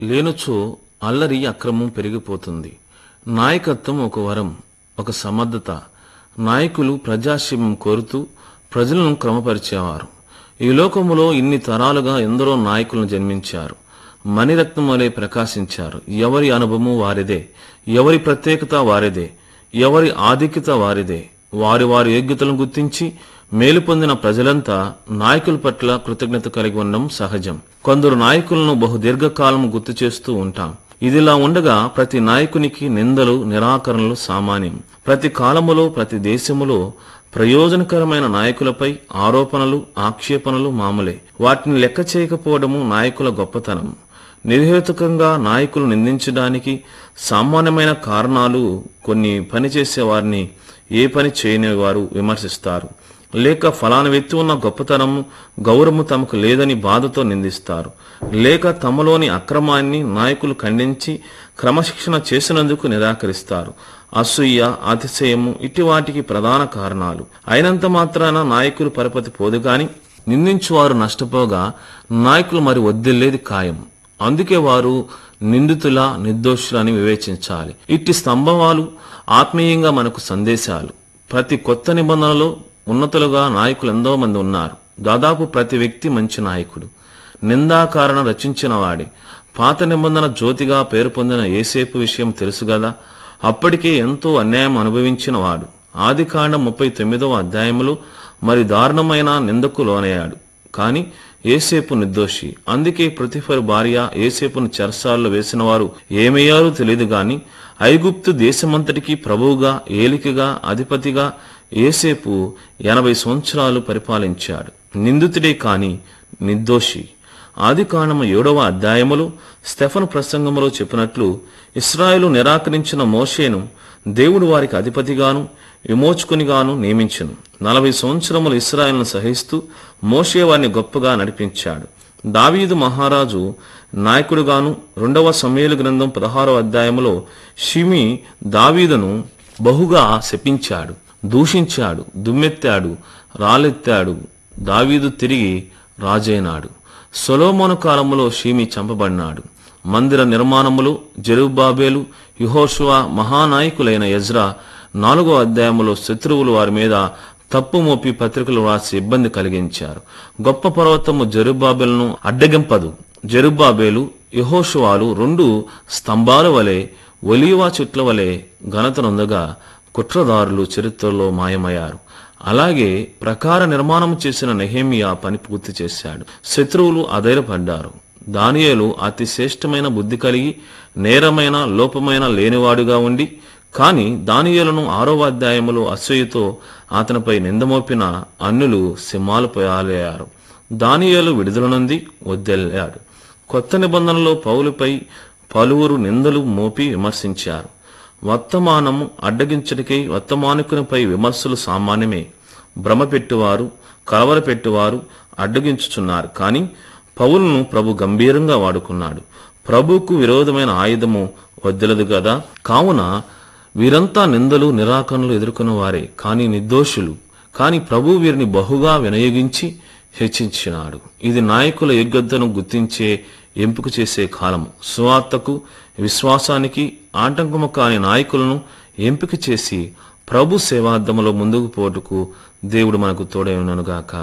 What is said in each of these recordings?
లేనుచో అల్లరి అక్రమం పెరిగిపోతుంది నాయకత్వం ఒక వరం ఒక సమర్థత నాయకులు ప్రజాక్షేమం కోరుతూ ప్రజలను క్రమపరిచేవారు ఈ లోకములో ఇన్ని తరాలుగా ఎందరో నాయకులను జన్మించారు మణిరత్నం వలె ప్రకాశించారు ఎవరి అనుభవము వారిదే ఎవరి ప్రత్యేకత వారిదే ఎవరి ఆధిక్యత వారిదే వారి వారి యోగ్యతలను గుర్తించి మేలు పొందిన ప్రజలంతా నాయకుల పట్ల కృతజ్ఞత కలిగి ఉండడం సహజం కొందరు నాయకులను బహు దీర్ఘకాలం గుర్తు చేస్తూ ఉంటాం ఇదిలా ఉండగా ప్రతి నాయకునికి నిందలు నిరాకరణలు సామాన్యం ప్రతి కాలములో ప్రతి దేశములో ప్రయోజనకరమైన నాయకులపై ఆరోపణలు ఆక్షేపణలు మామూలే వాటిని లెక్క చేయకపోవడము నాయకుల గొప్పతనం నిర్హేతుకంగా నాయకులు నిందించడానికి సామాన్యమైన కారణాలు కొన్ని పనిచేసే వారిని ఏ పని చేయని వారు విమర్శిస్తారు లేక ఫలానా వ్యక్తి ఉన్న గొప్పతనము గౌరవము తమకు లేదని బాధతో నిందిస్తారు లేక తమలోని అక్రమాన్ని నాయకులు ఖండించి క్రమశిక్షణ చేసినందుకు నిరాకరిస్తారు అసూయ అతిశయము ఇటు వాటికి ప్రధాన కారణాలు అయినంత మాత్రాన నాయకులు పరపతి పోదు గాని నిందించువారు నష్టపోగా నాయకులు మరి వద్దిల్లేది ఖాయం అందుకే వారు నిందితుల నిర్దోషులని వివేచించాలి ఇట్టి స్తంభాలు ఆత్మీయంగా మనకు సందేశాలు ప్రతి కొత్త నిబంధనలో ఉన్నతులుగా నాయకులు ఎంతో మంది ఉన్నారు దాదాపు ప్రతి వ్యక్తి మంచి నాయకుడు నిందాకారణ రచించిన వాడే పాత నిబంధన జ్యోతిగా పేరు పొందిన ఏసేపు విషయం తెలుసు గదా అప్పటికే ఎంతో అన్యాయం అనుభవించిన వాడు ఆది కాండం ముప్పై తొమ్మిదవ అధ్యాయములో మరి దారుణమైన నిందకు లోనయ్యాడు కాని ఏసేపు నిర్దోషి అందుకే ప్రతిఫర్ భార్య ఏసేపును చెరసాల్లో వేసిన వారు ఏమయ్యారో తెలియదు గాని ఐగుప్తు దేశమంతటికి ప్రభువుగా ఏలికగా అధిపతిగా ఏసేపు ఎనభై సంవత్సరాలు పరిపాలించాడు నిందితుడే కాని నిర్దోషి ఆది కాండము ఏడవ అధ్యాయములో స్టెఫన్ ప్రసంగములో చెప్పినట్లు ఇస్రాయేలు నిరాకరించిన మోషేను దేవుడు వారికి అధిపతిగాను విమోచకునిగాను నియమించెను నలభై సంవత్సరములు ఇస్రాయేల్ను సహిస్తూ మోషే వారిని గొప్పగా నడిపించాడు దావీదు మహారాజు నాయకుడుగాను రెండవ సమయలు గ్రంథం పదహారవ అధ్యాయములో షిమి దావీదును బహుగా శపించాడు దూషించాడు దుమ్మెత్తాడు రాలెత్తాడు దావీదు తిరిగి రాజైనాడు సొలోమోను కాలములో షీమి చంపబడినాడు మందిర నిర్మాణములు జెరుబాబేలు యుహోషువ మహానాయకులైన యజ్రా నాలుగో అధ్యాయములో శత్రువులు వారి మీద తప్పు మోపి పత్రికలు రాసి ఇబ్బంది కలిగించారు గొప్ప పర్వతము జెరుబాబేలను అడ్డగింపదు జెరుబాబేలు యహోషువాలు రెండు స్తంభాల వలె ఒలీవా చెట్ల వలె ఘనతనొందగా కుట్రదారులు చరిత్రలో మాయమయ్యారు అలాగే ప్రకార నిర్మాణం చేసిన నెహేమియా పని పూర్తి చేశాడు శత్రువులు అధైర్యపడ్డారు దానియేలు అతి శ్రేష్టమైన బుద్ధి కలిగి నేరమైన లోపమైన లేనివాడుగా ఉండి కాని దానియేలును ఆరో అధ్యాయములో అసూయతో అతనిపై నిందమోపిన అన్నులు సింహాలపై ఆలయ్యారు దానియేలు విడుదల నుండి వద్దెళ్ళాడు కొత్త నిబంధనలో పౌలుపై పలువురు నిందలు మోపి విమర్శించారు వర్తమానము అడ్డగించడికై వర్తమానికునిపై విమర్శలు సామాన్యమే భ్రమ పెట్టువారు కలవర పెట్టువారు అడ్డగించుచున్నారు కాని పౌలును ప్రభు గంభీరంగా వాడుకున్నాడు ప్రభుకు విరోధమైన ఆయుధము వద్దలదు కదా కావున వీరంతా నిందలు నిరాకరణలు ఎదుర్కొన్న వారే కాని నిర్దోషులు కాని ప్రభు వీరిని బహుగా వినియోగించి హెచ్చించినాడు ఇది నాయకుల యోగ్యతను గుర్తించే ఎంపిక చేసే కాలం సువార్తకు విశ్వాసానికి ఆటంకము కాని నాయకులను ఎంపిక చేసి ప్రభు సేవార్థములో ముందుకు పోటుకు దేవుడు మనకు తోడైననుగాక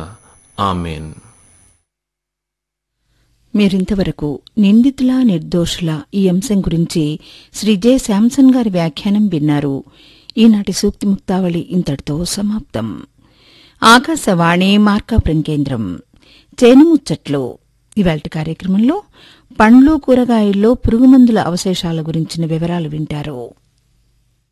ఆమెన్ మీరింతవరకు నిందితుల నిర్దోషుల ఈ అంశం గురించి శ్రీ జె శాంసన్ గారి వ్యాఖ్యానం విన్నారు ఈనాటి సూక్తి ముక్తావళి ఇంతటితో సమాప్తం ఆకాశవాణి మార్కాపురం కేంద్రం చేనుముచ్చట్లు ఇవాళ కార్యక్రమంలో పండ్లు కూరగాయల్లో పురుగుమందుల అవశేషాల గురించిన వివరాలు వింటారు